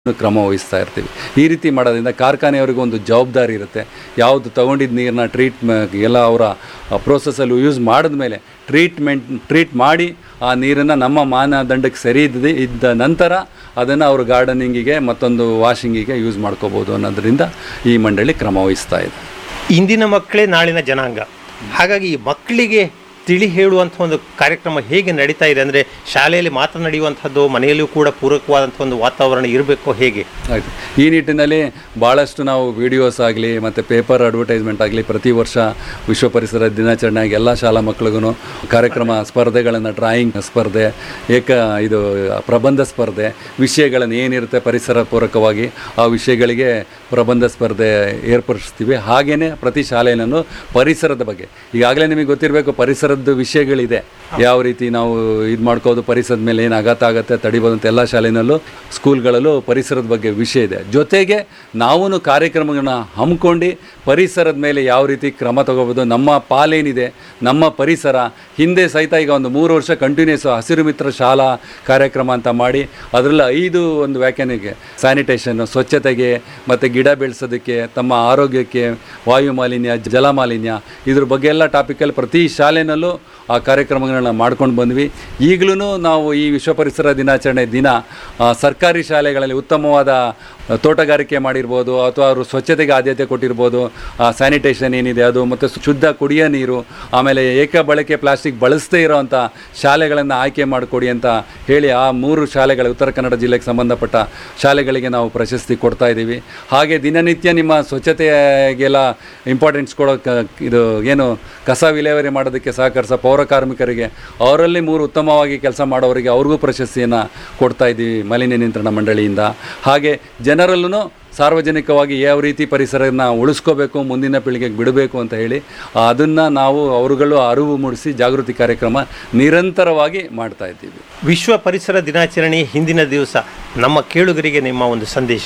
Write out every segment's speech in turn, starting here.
ಕ್ರಮ ವಹಿಸ್ತಾ ಇರ್ತೀವಿ ಈ ರೀತಿ ಮಾಡೋದ್ರಿಂದ ಕಾರ್ಖಾನೆಯವರಿಗೂ ಒಂದು ಜವಾಬ್ದಾರಿ ಇರುತ್ತೆ ಯಾವುದು ತಗೊಂಡಿದ್ದ ನೀರನ್ನ ಟ್ರೀಟ್ ಎಲ್ಲ ಅವರ ಪ್ರೋಸೆಸ್ಸಲ್ಲಿ ಯೂಸ್ ಮಾಡಿದ್ಮೇಲೆ ಟ್ರೀಟ್ಮೆಂಟ್ ಟ್ರೀಟ್ ಮಾಡಿ ಆ ನೀರನ್ನು ನಮ್ಮ ಮಾನದಂಡಕ್ಕೆ ಸರಿ ಇದ್ದ ಇದ್ದ ನಂತರ ಅದನ್ನು ಅವರು ಗಾರ್ಡನಿಂಗಿಗೆ ಮತ್ತೊಂದು ವಾಷಿಂಗಿಗೆ ಯೂಸ್ ಮಾಡ್ಕೋಬೋದು ಅನ್ನೋದ್ರಿಂದ ಈ ಮಂಡಳಿ ಕ್ರಮ ವಹಿಸ್ತಾ ಇದೆ ಇಂದಿನ ಮಕ್ಕಳೇ ನಾಳಿನ ಜನಾಂಗ ಹಾಗಾಗಿ ಈ ಮಕ್ಕಳಿಗೆ ತಿಳಿ ಹೇಳುವಂಥ ಒಂದು ಕಾರ್ಯಕ್ರಮ ಹೇಗೆ ನಡೀತಾ ಇದೆ ಅಂದರೆ ಶಾಲೆಯಲ್ಲಿ ಮಾತ್ರ ನಡೆಯುವಂಥದ್ದು ಮನೆಯಲ್ಲೂ ಕೂಡ ಪೂರಕವಾದಂಥ ಒಂದು ವಾತಾವರಣ ಇರಬೇಕು ಹೇಗೆ ಆಯಿತು ಈ ನಿಟ್ಟಿನಲ್ಲಿ ಭಾಳಷ್ಟು ನಾವು ವಿಡಿಯೋಸ್ ಆಗಲಿ ಮತ್ತು ಪೇಪರ್ ಅಡ್ವರ್ಟೈಸ್ಮೆಂಟ್ ಆಗಲಿ ಪ್ರತಿ ವರ್ಷ ವಿಶ್ವ ಪರಿಸರ ದಿನಾಚರಣೆ ಆಗಿ ಎಲ್ಲ ಶಾಲಾ ಮಕ್ಳಿಗೂ ಕಾರ್ಯಕ್ರಮ ಸ್ಪರ್ಧೆಗಳನ್ನು ಡ್ರಾಯಿಂಗ್ ಸ್ಪರ್ಧೆ ಏಕ ಇದು ಪ್ರಬಂಧ ಸ್ಪರ್ಧೆ ವಿಷಯಗಳನ್ನು ಏನಿರುತ್ತೆ ಪರಿಸರ ಪೂರಕವಾಗಿ ಆ ವಿಷಯಗಳಿಗೆ ಪ್ರಬಂಧ ಸ್ಪರ್ಧೆ ಏರ್ಪಡಿಸ್ತೀವಿ ಹಾಗೆಯೇ ಪ್ರತಿ ಶಾಲೆಯಲ್ಲೂ ಪರಿಸರದ ಬಗ್ಗೆ ಈಗಾಗಲೇ ನಿಮಗೆ ಗೊತ್ತಿರಬೇಕು ಪರಿಸರದ ವಿಷಯಗಳಿದೆ ಯಾವ ರೀತಿ ನಾವು ಇದು ಮಾಡ್ಕೋದು ಪರಿಸರದ ಮೇಲೆ ಏನು ಆಘಾತ ಆಗುತ್ತೆ ತಡಿಬೋದು ಅಂತ ಎಲ್ಲ ಶಾಲೆಯಲ್ಲೂ ಸ್ಕೂಲ್ಗಳಲ್ಲೂ ಪರಿಸರದ ಬಗ್ಗೆ ವಿಷಯ ಇದೆ ಜೊತೆಗೆ ನಾವೂ ಕಾರ್ಯಕ್ರಮಗಳನ್ನ ಹಮ್ಮಿಕೊಂಡು ಪರಿಸರದ ಮೇಲೆ ಯಾವ ರೀತಿ ಕ್ರಮ ತಗೋಬೋದು ನಮ್ಮ ಪಾಲೇನಿದೆ ನಮ್ಮ ಪರಿಸರ ಹಿಂದೆ ಸಹಿತ ಈಗ ಒಂದು ಮೂರು ವರ್ಷ ಕಂಟಿನ್ಯೂಸ್ ಹಸಿರು ಮಿತ್ರ ಶಾಲಾ ಕಾರ್ಯಕ್ರಮ ಅಂತ ಮಾಡಿ ಅದರಲ್ಲಿ ಐದು ಒಂದು ವ್ಯಾಖ್ಯಾನಿಗೆ ಸ್ಯಾನಿಟೇಷನ್ ಸ್ವಚ್ಛತೆಗೆ ಮತ್ತು ಗಿಡ ಬೆಳೆಸೋದಕ್ಕೆ ತಮ್ಮ ಆರೋಗ್ಯಕ್ಕೆ ವಾಯು ಮಾಲಿನ್ಯ ಜಲ ಮಾಲಿನ್ಯ ಇದ್ರ ಬಗ್ಗೆ ಎಲ್ಲ ಟಾಪಿಕಲ್ಲಿ ಪ್ರತಿ ಶಾಲೆನಲ್ಲೂ ಆ ಕಾರ್ಯಕ್ರಮಗಳನ್ನ ಮಾಡ್ಕೊಂಡು ಬಂದ್ವಿ ಈಗಲೂ ನಾವು ಈ ವಿಶ್ವ ಪರಿಸರ ದಿನಾಚರಣೆ ದಿನ ಆ, ಸರ್ಕಾರಿ ಶಾಲೆಗಳಲ್ಲಿ ಉತ್ತಮವಾದ ಆ, ತೋಟಗಾರಿಕೆ ಮಾಡಿರ್ಬೋದು ಅಥವಾ ಅವರು ಸ್ವಚ್ಛತೆಗೆ ಆದ್ಯತೆ ಕೊಟ್ಟಿರ್ಬೋದು ಸ್ಯಾನಿಟೇಷನ್ ಏನಿದೆ ಅದು ಮತ್ತು ಶುದ್ಧ ಕುಡಿಯೋ ನೀರು ಆಮೇಲೆ ಏಕ ಬಳಕೆ ಪ್ಲಾಸ್ಟಿಕ್ ಬಳಸದೇ ಇರೋವಂಥ ಶಾಲೆಗಳನ್ನು ಆಯ್ಕೆ ಮಾಡಿಕೊಡಿ ಅಂತ ಹೇಳಿ ಆ ಮೂರು ಶಾಲೆಗಳ ಉತ್ತರ ಕನ್ನಡ ಜಿಲ್ಲೆಗೆ ಸಂಬಂಧಪಟ್ಟ ಶಾಲೆಗಳಿಗೆ ನಾವು ಪ್ರಶಸ್ತಿ ಕೊಡ್ತಾ ಇದ್ದೀವಿ ಹಾಗೆ ದಿನನಿತ್ಯ ನಿಮ್ಮ ಸ್ವಚ್ಛತೆಗೆಲ್ಲ ಇಂಪಾರ್ಟೆನ್ಸ್ ಕೊಡೋ ಕ ಇದು ಏನು ಕಸ ವಿಲೇವಾರಿ ಮಾಡೋದಕ್ಕೆ ಸಹಕರಿಸೋ ಪೌರ ಕಾರ್ಮಿಕರಿಗೆ ಅವರಲ್ಲಿ ಮೂರು ಉತ್ತಮವಾಗಿ ಕೆಲಸ ಮಾಡೋರಿಗೆ ಅವ್ರಿಗೂ ಪ್ರಶಸ್ತಿಯನ್ನು ಕೊಡ್ತಾ ಇದ್ದೀವಿ ಮಾಲಿನ್ಯ ನಿಯಂತ್ರಣ ಮಂಡಳಿಯಿಂದ ಹಾಗೆ ಜನರಲ್ಲೂ ಸಾರ್ವಜನಿಕವಾಗಿ ಯಾವ ರೀತಿ ಪರಿಸರನ ಉಳಿಸ್ಕೋಬೇಕು ಮುಂದಿನ ಪೀಳಿಗೆಗೆ ಬಿಡಬೇಕು ಅಂತ ಹೇಳಿ ಅದನ್ನು ನಾವು ಅವರುಗಳು ಅರಿವು ಮೂಡಿಸಿ ಜಾಗೃತಿ ಕಾರ್ಯಕ್ರಮ ನಿರಂತರವಾಗಿ ಮಾಡ್ತಾ ಇದ್ದೀವಿ ವಿಶ್ವ ಪರಿಸರ ದಿನಾಚರಣೆ ಹಿಂದಿನ ದಿವಸ ನಮ್ಮ ಕೇಳುಗರಿಗೆ ನಿಮ್ಮ ಒಂದು ಸಂದೇಶ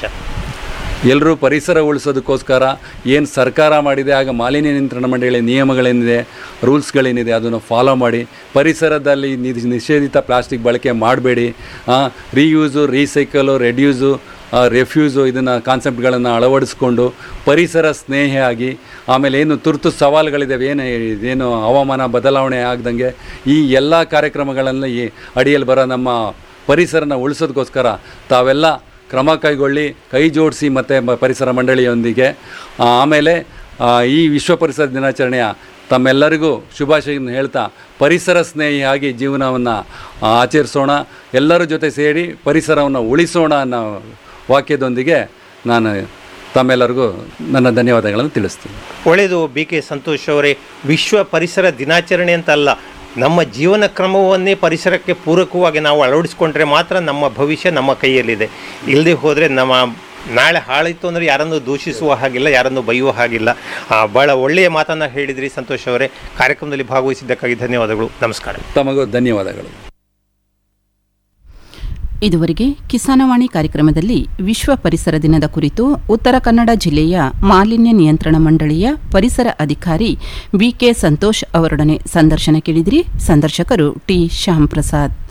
ಎಲ್ಲರೂ ಪರಿಸರ ಉಳಿಸೋದಕ್ಕೋಸ್ಕರ ಏನು ಸರ್ಕಾರ ಮಾಡಿದೆ ಆಗ ಮಾಲಿನ್ಯ ನಿಯಂತ್ರಣ ಮಂಡಳಿ ನಿಯಮಗಳೇನಿದೆ ರೂಲ್ಸ್ಗಳೇನಿದೆ ಅದನ್ನು ಫಾಲೋ ಮಾಡಿ ಪರಿಸರದಲ್ಲಿ ನಿ- ನಿಷೇಧಿತ ಪ್ಲಾಸ್ಟಿಕ್ ಬಳಕೆ ಮಾಡಬೇಡಿ ರೀಯೂಸು ರೀಸೈಕಲು ರೆಡ್ಯೂಸು ರೆಫ್ಯೂಸು ಇದನ್ನು ಕಾನ್ಸೆಪ್ಟ್ಗಳನ್ನು ಅಳವಡಿಸ್ಕೊಂಡು ಪರಿಸರ ಸ್ನೇಹಿಯಾಗಿ ಆಮೇಲೆ ಏನು ತುರ್ತು ಸವಾಲುಗಳಿದ್ದಾವೆ ಏನು ಏನು ಹವಾಮಾನ ಬದಲಾವಣೆ ಆಗ್ದಂಗೆ ಈ ಎಲ್ಲ ಕಾರ್ಯಕ್ರಮಗಳನ್ನು ಈ ಅಡಿಯಲ್ಲಿ ಬರೋ ನಮ್ಮ ಪರಿಸರನ ಉಳಿಸೋದಕ್ಕೋಸ್ಕರ ತಾವೆಲ್ಲ ಕ್ರಮ ಕೈಗೊಳ್ಳಿ ಕೈ ಜೋಡಿಸಿ ಮತ್ತು ಪರಿಸರ ಮಂಡಳಿಯೊಂದಿಗೆ ಆ, ಆಮೇಲೆ ಆ, ಈ ವಿಶ್ವ ಪರಿಸರ ದಿನಾಚರಣೆಯ ತಮ್ಮೆಲ್ಲರಿಗೂ ಶುಭಾಶಯವನ್ನು ಹೇಳ್ತಾ ಪರಿಸರ ಸ್ನೇಹಿಯಾಗಿ ಜೀವನವನ್ನು ಆಚರಿಸೋಣ ಎಲ್ಲರ ಜೊತೆ ಸೇರಿ ಪರಿಸರವನ್ನು ಉಳಿಸೋಣ ಅನ್ನೋ ವಾಕ್ಯದೊಂದಿಗೆ ನಾನು ತಮ್ಮೆಲ್ಲರಿಗೂ ನನ್ನ ಧನ್ಯವಾದಗಳನ್ನು ತಿಳಿಸ್ತೀನಿ ಒಳ್ಳೆಯದು ಬಿ ಕೆ ಸಂತೋಷ್ ಅವರೇ ವಿಶ್ವ ಪರಿಸರ ದಿನಾಚರಣೆ ಅಂತ ಅಲ್ಲ ನಮ್ಮ ಜೀವನ ಕ್ರಮವನ್ನೇ ಪರಿಸರಕ್ಕೆ ಪೂರಕವಾಗಿ ನಾವು ಅಳವಡಿಸ್ಕೊಂಡ್ರೆ ಮಾತ್ರ ನಮ್ಮ ಭವಿಷ್ಯ ನಮ್ಮ ಕೈಯಲ್ಲಿದೆ ಇಲ್ಲದೆ ಹೋದರೆ ನಮ್ಮ ನಾಳೆ ಹಾಳಾಯಿತು ಅಂದರೆ ಯಾರನ್ನು ದೂಷಿಸುವ ಹಾಗಿಲ್ಲ ಯಾರನ್ನು ಬೈಯುವ ಹಾಗಿಲ್ಲ ಆ, ಭಾಳ ಒಳ್ಳೆಯ ಮಾತನ್ನು ಹೇಳಿದ್ರಿ ಸಂತೋಷ್ ಅವರೇ ಕಾರ್ಯಕ್ರಮದಲ್ಲಿ ಭಾಗವಹಿಸಿದ್ದಕ್ಕಾಗಿ ಧನ್ಯವಾದಗಳು ನಮಸ್ಕಾರ ತಮಗೂ ಧನ್ಯವಾದಗಳು ಇದುವರೆಗೆ ಕಿಸಾನವಾಣಿ ಕಾರ್ಯಕ್ರಮದಲ್ಲಿ ವಿಶ್ವ ಪರಿಸರ ದಿನದ ಕುರಿತು ಉತ್ತರ ಕನ್ನಡ ಜಿಲ್ಲೆಯ ಮಾಲಿನ್ಯ ನಿಯಂತ್ರಣ ಮಂಡಳಿಯ ಪರಿಸರ ಅಧಿಕಾರಿ ಬಿಕೆ ಸಂತೋಷ್ ಅವರೊಡನೆ ಸಂದರ್ಶನ ಕೇಳಿದ್ರಿ ಸಂದರ್ಶಕರು ಟಿ ಶ್ಯಾಮ್ ಪ್ರಸಾದ್